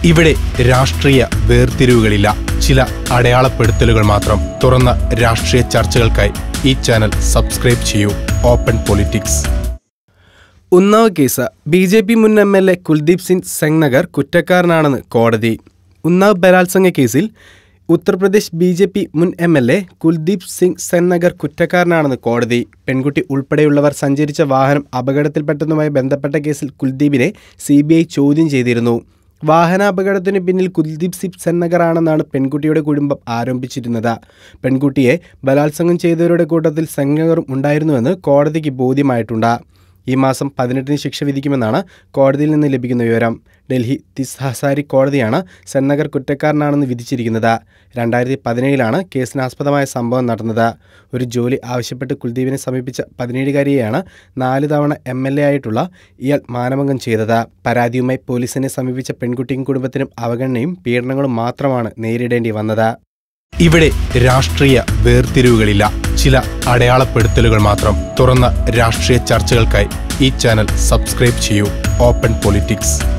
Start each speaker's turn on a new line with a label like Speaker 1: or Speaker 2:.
Speaker 1: ഇവിടെ രാഷ്ട്രീയ വേർതിരിവുകളില്ല ചില അടയാളപ്പെടുത്തലുകൾ മാത്രം തുറന്ന രാഷ്ട്രീയ ചർച്ചകൾക്കായി ഈ ചാനൽ സബ്സ്ക്രൈബ് ചെയ്യൂ open politics
Speaker 2: Unnao case B J P മുൻ M L A Kuldeep Singh Sengar കുറ്റക്കാരനാണെന്ന് കോടതി ഉന്നാവ് ബലാത്സംഗ കേസിൽ ഉത്തർപ്രദേശ് ബി ജെ പി മുൻ M L A Kuldeep Singh Sengar കുറ്റക്കാരനാണെന്ന് കോടതി പെൺകുട്ടി ഉൾപ്പെടെയുള്ളവർ സഞ്ചരിച്ച വാഹനം അപകടത്തിൽപ്പെട്ടതുമായി ബന്ധപ്പെട്ട കേസിൽ കുൽദീപിനെ സി ബി ഐ ചോദ്യം ചെയ്തിരുന്നു വാഹനാപകടത്തിന് പിന്നിൽ കുൽദീപ് സിംഗ് സെന്നഗർ ആണെന്നാണ് പെൺകുട്ടിയുടെ കുടുംബം ആരോപിച്ചിരുന്നത് പെൺകുട്ടിയെ ബലാത്സംഗം ചെയ്തവരുടെ കൂട്ടത്തിൽ സെന്നഗറും ഉണ്ടായിരുന്നുവെന്ന് കോടതിക്ക് ബോധ്യമായിട്ടുണ്ട് ഈ മാസം പതിനെട്ടിന് ശിക്ഷ വിധിക്കുമെന്നാണ് കോടതിയിൽ നിന്ന് ലഭിക്കുന്ന വിവരം ഡൽഹി തിസ് ഹസാരി കോടതിയാണ് സെന്നഗർ കുറ്റക്കാരനാണെന്ന് വിധിച്ചിരിക്കുന്നത് രണ്ടായിരത്തി പതിനേഴിലാണ് കേസിനാസ്പദമായ സംഭവം നടന്നത് ഒരു ജോലി ആവശ്യപ്പെട്ട് കുൽദീപിനെ സമീപിച്ച പതിനേഴുകാരിയെയാണ് നാല് തവണ എം എൽ എ ആയിട്ടുള്ള ഇയാൾ മാനഭംഗം ചെയ്തത് പരാതിയുമായി പോലീസിനെ സമീപിച്ച പെൺകുട്ടിയും കുടുംബത്തിനും അവഗണനയും പീഡനങ്ങളും മാത്രമാണ് നേരിടേണ്ടി വന്നത്
Speaker 1: ഇവിടെ രാഷ്ട്രീയ വേർതിരിവുകളില്ല ചില അടയാളപ്പെടുത്തലുകൾ മാത്രം തുറന്ന രാഷ്ട്രീയ ചർച്ചകൾക്കായി ഈ ചാനൽ സബ്സ്ക്രൈബ് ചെയ്യൂ ഓപ്പൺ പൊളിറ്റിക്സ്